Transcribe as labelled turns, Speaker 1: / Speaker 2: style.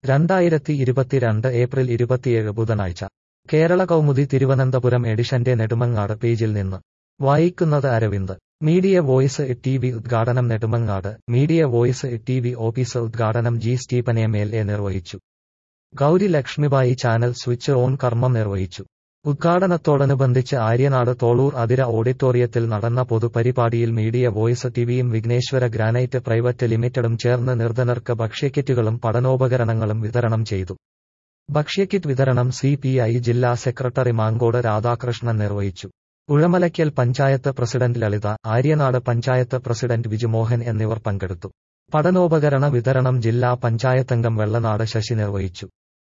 Speaker 1: രണ്ടായിരത്തി ഇരുപത്തിരണ്ട് ഏപ്രിൽ ഇരുപത്തിയേഴ് ബുധനാഴ്ച കേരള കൗമുദി തിരുവനന്തപുരം എഡിഷന്റെ നെടുമങ്ങാട് പേജിൽ നിന്ന് വായിക്കുന്നത് Aravind media voice T V ഉദ്ഘാടനം Nedumangad media voice T V office ഉദ്ഘാടനം G Stephen M L A നിർവഹിച്ചു Gauri Lakshmibai channel switch on കർമ്മം നിർവഹിച്ചു ഉദ്ഘാടനത്തോടനുബന്ധിച്ച് ആര്യനാട് തോളൂർ അതിര ഓഡിറ്റോറിയത്തിൽ നടന്ന പൊതുപരിപാടിയിൽ മീഡിയ വോയിസ് ടിവിയും വിഘ്നേശ്വര ഗ്രാനൈറ്റ് പ്രൈവറ്റ് ലിമിറ്റഡും ചേർന്ന് നിർധനർക്ക് ഭക്ഷ്യക്കിറ്റുകളും പഠനോപകരണങ്ങളും വിതരണം ചെയ്തു ഭക്ഷ്യക്കിറ്റ് വിതരണം സി പി ഐ ജില്ലാ സെക്രട്ടറി മാങ്കോട് രാധാകൃഷ്ണൻ നിർവഹിച്ചു ഉഴമലയ്ക്കൽ പഞ്ചായത്ത് പ്രസിഡന്റ് ലളിത ആര്യനാട് പഞ്ചായത്ത് പ്രസിഡന്റ് വിജുമോഹൻ എന്നിവർ പങ്കെടുത്തു പഠനോപകരണ വിതരണം ജില്ലാ പഞ്ചായത്തംഗം വെള്ളനാട് ശശി നിർവഹിച്ചു